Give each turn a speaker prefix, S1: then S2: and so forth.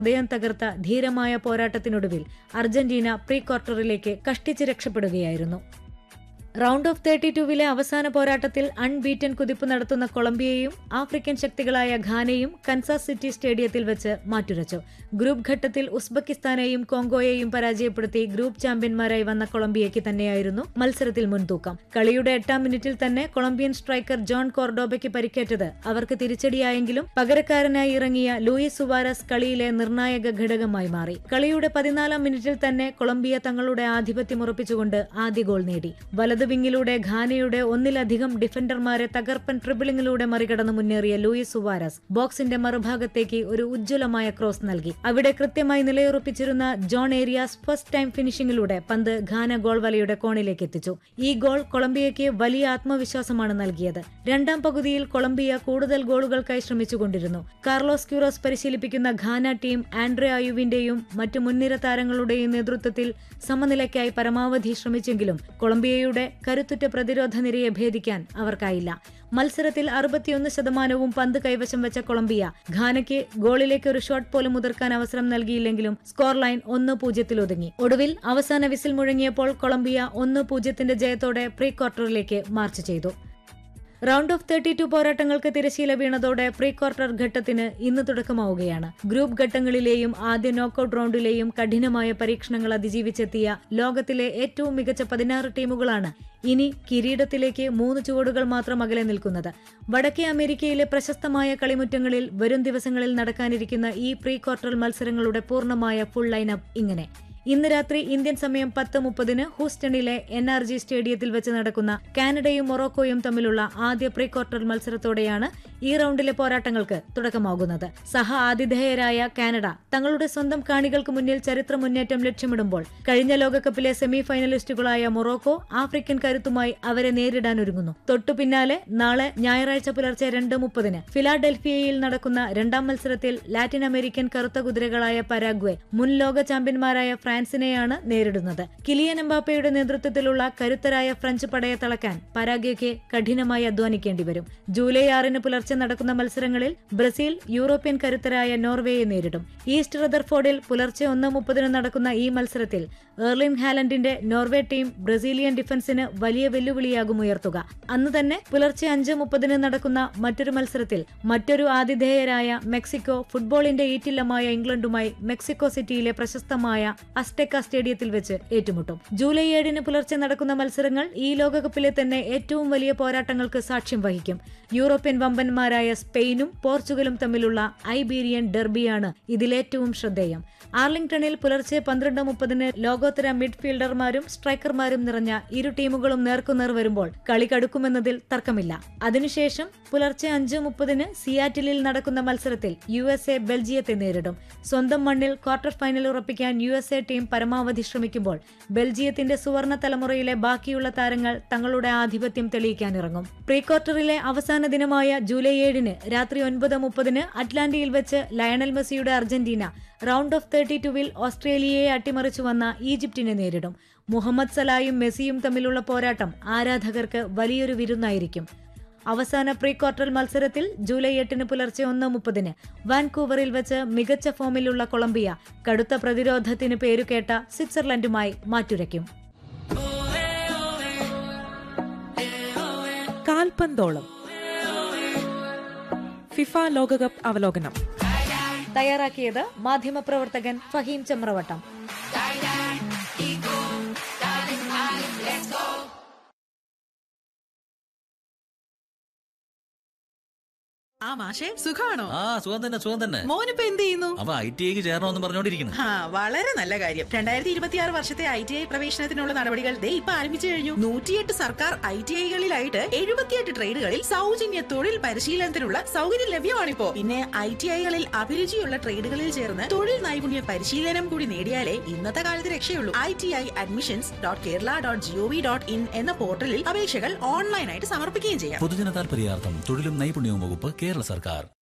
S1: ഹൃദയം തകർത്ത ധീരമായ പോരാട്ടത്തിനൊടുവിൽ അർജന്റീന പ്രീ ക്വാർട്ടറിലേക്ക് കഷ്ടിച്ച് രക്ഷപ്പെടുകയായിരുന്നു റൗണ്ട് ഓഫ് തേർട്ടി ടൂവിലെ അവസാന പോരാട്ടത്തിൽ അൺബീറ്റൻ കുതിപ്പ് നടത്തുന്ന കൊളംബിയയും ആഫ്രിക്കൻ ശക്തികളായ ഘാനയും കൻസാസ് സിറ്റി സ്റ്റേഡിയത്തിൽ വെച്ച് മാറ്റുരച്ചു ഗ്രൂപ്പ് ഘട്ടത്തിൽ ഉസ്ബെക്കിസ്ഥാനെയും കോങ്കോയെയും പരാജയപ്പെടുത്തി ഗ്രൂപ്പ് ചാമ്പ്യന്മാരായി വന്ന കൊളംബിയയ്ക്ക് തന്നെയായിരുന്നു മത്സരത്തിൽ മുൻതൂക്കം കളിയുടെ എട്ടാം മിനിറ്റിൽ തന്നെ കൊളംബിയൻ സ്ട്രൈക്കർ ജോൺ കോർഡോബയ്ക്ക് പരിക്കേറ്റത് അവർക്ക് തിരിച്ചടിയായെങ്കിലും പകരക്കാരനായി ഇറങ്ങിയ ലൂയിസ് സുവാരസ് കളിയിലെ നിർണായക ഘടകമായി മാറി കളിയുടെ പതിനാലാം മിനിറ്റിൽ തന്നെ കൊളംബിയ തങ്ങളുടെ ആധിപത്യം ഉറപ്പിച്ചുകൊണ്ട് ആദ്യ ഗോൾ നേടി വലത് വിങ്ങിലൂടെ ഘാനയുടെ ഒന്നിലധികം ഡിഫൻഡർമാരെ തകർപ്പൻ ട്രിബിളിംഗിലൂടെ മറികടന്ന് മുന്നേറിയ ലൂയിസ് സുവാരസ് ബോക്സിന്റെ മറുഭാഗത്തേക്ക് ഒരു ഉജ്ജ്വലമായ ക്രോസ് നൽകി അവിടെ കൃത്യമായി നിലയുറപ്പിച്ചിരുന്ന ജോൺ ഏരിയാസ് ഫസ്റ്റ് ടൈം ഫിനിഷിംഗിലൂടെ പന്ത് ഘാന ഗോൾ വലയുടെ കോണിലേക്ക് എത്തിച്ചു ഈ ഗോൾ കൊളംബിയയ്ക്ക് വലിയ ആത്മവിശ്വാസമാണ് നൽകിയത് രണ്ടാം പകുതിയിൽ കൊളംബിയ കൂടുതൽ ഗോളുകൾക്കായി ശ്രമിച്ചുകൊണ്ടിരുന്നു കാർലോസ് ക്യൂറോസ് പരിശീലിപ്പിക്കുന്ന ഘാന ടീം ആൻഡ്രെ അയുവിന്റെയും മറ്റു മുൻനിര താരങ്ങളുടെയും നേതൃത്വത്തിൽ സമനിലയ്ക്കായി പരമാവധി ശ്രമിച്ചെങ്കിലും കൊളംബിയയുടെ കരുത്തുറ്റ പ്രതിരോധ നിരയെ ഭേദിക്കാൻ അവർക്കായില്ല മത്സരത്തിൽ അറുപത്തിയൊന്ന് ശതമാനവും പന്ത് കൈവശം വെച്ച കൊളംബിയ ഘാനയ്ക്ക് ഗോളിലേക്ക് ഒരു ഷോട്ട് പോലും മുതിർക്കാൻ അവസരം നൽകിയില്ലെങ്കിലും സ്കോർ ലൈൻ ഒന്ന് പൂജ്യത്തിൽ ഒതുങ്ങി ഒടുവിൽ അവസാന വിസിൽ മുഴങ്ങിയപ്പോൾ കൊളംബിയ ഒന്ന് പൂജ്യത്തിന്റെ ജയത്തോടെ പ്രീ ക്വാർട്ടറിലേക്ക് മാർച്ച് ചെയ്തു റൗണ്ട് ഓഫ് തേർട്ടി ടു പോരാട്ടങ്ങൾക്ക് തിരശീല വീണതോടെ പ്രീ ക്വാർട്ടർ ഘട്ടത്തിന് ഇന്ന് തുടക്കമാവുകയാണ് ഗ്രൂപ്പ് ഘട്ടങ്ങളിലെയും ആദ്യ നോക്കൌട്ട് റൗണ്ടിലെയും കഠിനമായ പരീക്ഷണങ്ങൾ അതിജീവിച്ചെത്തിയ ലോകത്തിലെ ഏറ്റവും മികച്ച പതിനാറ് ടീമുകളാണ് ഇനി കിരീടത്തിലേക്ക് മൂന്ന് ചുവടുകൾ മാത്രം അകലെ നിൽക്കുന്നത് വടക്കേ അമേരിക്കയിലെ പ്രശസ്തമായ കളിമുറ്റങ്ങളിൽ വരും ദിവസങ്ങളിൽ നടക്കാനിരിക്കുന്ന ഈ പ്രീ ക്വാർട്ടർ മത്സരങ്ങളുടെ പൂർണ്ണമായ ഫുൾ ലൈനപ്പ് ഇങ്ങനെ ഇന്ന് രാത്രി ഇന്ത്യൻ സമയം പത്ത് മുപ്പതിന് ഹൂസ്റ്റണിലെ എൻ ആർ ജി സ്റ്റേഡിയത്തിൽ വെച്ച് നടക്കുന്ന കാനഡയും മൊറോക്കോയും തമ്മിലുള്ള ആദ്യ പ്രീ ക്വാർട്ടർ മത്സരത്തോടെയാണ് ഈ റൗണ്ടിലെ പോരാട്ടങ്ങൾക്ക് തുടക്കമാകുന്നത് സഹ ആതിഥേയരായ കാനഡ തങ്ങളുടെ സ്വന്തം കാണികൾക്ക് മുന്നിൽ ചരിത്ര മുന്നേറ്റം ലക്ഷ്യമിടുമ്പോൾ കഴിഞ്ഞ ലോകകപ്പിലെ സെമി ഫൈനലിസ്റ്റുകളായ മൊറോക്കോ ആഫ്രിക്കൻ കരുത്തുമായി അവരെ നേരിടാനൊരുങ്ങുന്നു തൊട്ടു പിന്നാലെ നാളെ ഞായറാഴ്ച പുലർച്ചെ രണ്ട് മുപ്പതിന് ഫിലാഡൽഫിയയിൽ നടക്കുന്ന രണ്ടാം മത്സരത്തിൽ ലാറ്റിൻ അമേരിക്കൻ കറുത്ത കുതിരകളായ പരാഗ്വെ മുൻ ലോക ചാമ്പ്യന്മാരായ ഫ്രാൻസിനെയാണ് നേരിടുന്നത് കിലിയൻ എംബാപ്പയുടെ നേതൃത്വത്തിലുള്ള കരുത്തരായ ഫ്രഞ്ച് പടയെ തളക്കാൻ പരാഗ്വയ്ക്ക് കഠിനമായി അധ്വാനിക്കേണ്ടി വരും ജൂലൈ ആറിന് പുലർച്ചെ നടക്കുന്ന മത്സരങ്ങളിൽ ബ്രസീൽ യൂറോപ്യൻ കരുത്തരായ നോർവേയെ നേരിടും ഈസ്റ്റ് റദർഫോർഡിൽ പുലർച്ചെ ഒന്ന് മുപ്പതിന് നടക്കുന്ന ഈ മത്സരത്തിൽ എർലിൻ ഹാലൻഡിന്റെ നോർവേ ടീം ബ്രസീലിയൻ ഡിഫൻസിന് വലിയ വെല്ലുവിളിയാകും ഉയർത്തുക അന്ന് തന്നെ പുലർച്ചെ അഞ്ച് മുപ്പതിന് നടക്കുന്ന മറ്റൊരു മത്സരത്തിൽ മറ്റൊരു ആതിഥേയരായ മെക്സിക്കോ ഫുട്ബോളിന്റെ ഈറ്റില്ലമായ ഇംഗ്ലണ്ടുമായി മെക്സിക്കോ സിറ്റിയിലെ പ്രശസ്തമായ അസ്റ്റെക്ക സ്റ്റേഡിയത്തിൽ വെച്ച് ഏറ്റുമുട്ടും ജൂലൈ ഏഴിന് പുലർച്ചെ നടക്കുന്ന മത്സരങ്ങൾ ഈ ലോകകപ്പിലെ തന്നെ ഏറ്റവും വലിയ പോരാട്ടങ്ങൾക്ക് സാക്ഷ്യം വഹിക്കും യൂറോപ്യൻ വമ്പന്മാരായ സ്പെയിനും പോർച്ചുഗലും തമ്മിലുള്ള ഐബീരിയൻ ഡെർബിയാണ് ഇതിലേറ്റവും ശ്രദ്ധേയം ആർലിംഗ്ടണിൽ പുലർച്ചെ പന്ത്രണ്ട് മുപ്പതിന് ലോകോത്തര മിഡ്ഫീൽഡർമാരും സ്ട്രൈക്കർമാരും നിറഞ്ഞ ഇരു ടീമുകളും നേർക്കുനേർ വരുമ്പോൾ കളി കടുക്കുമെന്നതിൽ തർക്കമില്ല അതിനുശേഷം പുലർച്ചെ അഞ്ച് മുപ്പതിന് സിയാറ്റിലിൽ നടക്കുന്ന മത്സരത്തിൽ യു എസ് എ ബെൽജിയത്തെ നേരിടും സ്വന്തം മണ്ണിൽ ക്വാർട്ടർ ഫൈനൽ ഉറപ്പിക്കാൻ യു എസ് എ ടീം പരമാവധി ശ്രമിക്കുമ്പോൾ ബെൽജിയത്തിന്റെ സുവർണ തലമുറയിലെ ബാക്കിയുള്ള താരങ്ങൾ തങ്ങളുടെ ആധിപത്യം തെളിയിക്കാനിറങ്ങും പ്രീ ക്വാർട്ടറിലെ അവസാന ദിനമായ ജൂലൈ ഏഴിന് രാത്രി ഒൻപത് മുപ്പതിന് അറ്റ്ലാന്റയിൽ വെച്ച് ലയണൽ മെസ്സിയുടെ അർജന്റീന റൗണ്ട് ഓഫ് തേർട്ടി ടുവിൽ ഓസ്ട്രേലിയയെ അട്ടിമറിച്ചു വന്ന ഈജിപ്തിനെ നേരിടും മുഹമ്മദ് സലായും മെസ്സിയും തമ്മിലുള്ള പോരാട്ടം ആരാധകർക്ക് വലിയൊരു വിരുന്നായിരിക്കും അവസാന പ്രീ ക്വാർട്ടർ മത്സരത്തിൽ ജൂലൈ എട്ടിന് പുലർച്ചെ ഒന്ന് മുപ്പതിന് വാൻകൂവറിൽ വെച്ച് മികച്ച ഫോമിലുള്ള കൊളംബിയ കടുത്ത പ്രതിരോധത്തിന് പേരുകേട്ട സ്വിറ്റ്സർലൻഡുമായി മാറ്റുരയ്ക്കും
S2: കാൽപന്തോളം ഫിഫ ലോകകപ്പ് അവലോകനം
S1: തയ്യാറാക്കിയത് മാധ്യമപ്രവർത്തകൻ ഫഹീം ചമ്രവട്ടം
S3: ആ മാഷെ സുഖാണോ
S4: ആ സുഖം തന്നെ സുഖം തന്നെ
S3: മോനിപ്പോ എന്ത് ചെയ്യുന്നു
S4: അവ ഐ ടി ഐക്ക് ചേരണമെന്ന് പറഞ്ഞോണ്ടിരിക്കുന്നു
S3: ആ വളരെ നല്ല കാര്യം രണ്ടായിരത്തി ഇരുപത്തിയാറ് വർഷത്തെ ഐ ടി ഐ പ്രവേശനത്തിനുള്ള നടപടികൾ ദേ ഇപ്പൊ ആരംഭിച്ചു കഴിഞ്ഞു നൂറ്റിയെട്ട് സർക്കാർ ഐ ടി ഐകളിലായിട്ട് എഴുപത്തിയെട്ട് ട്രേഡുകളിൽ സൗജന്യ തൊഴിൽ പരിശീലനത്തിനുള്ള സൗകര്യം ലഭ്യമാണിപ്പോ പിന്നെ ഐ ടി ഐകളിൽ അഭിരുചിയുള്ള ട്രേഡുകളിൽ ചേർന്ന് തൊഴിൽ നൈപുണ്യ പരിശീലനം കൂടി നേടിയാലേ ഇന്നത്തെ കാലത്ത് രക്ഷയുള്ളൂ I T I admissions dot Kerala dot gov dot in എന്ന പോർട്ടലിൽ അപേക്ഷകൾ ഓൺലൈനായിട്ട് സമർപ്പിക്കുകയും ചെയ്യാം
S4: പൊതുജന താൽപര്യാർത്ഥം തൊഴിലും നൈപുണ്യവും വകുപ്പ് കേരള സർക്കാർ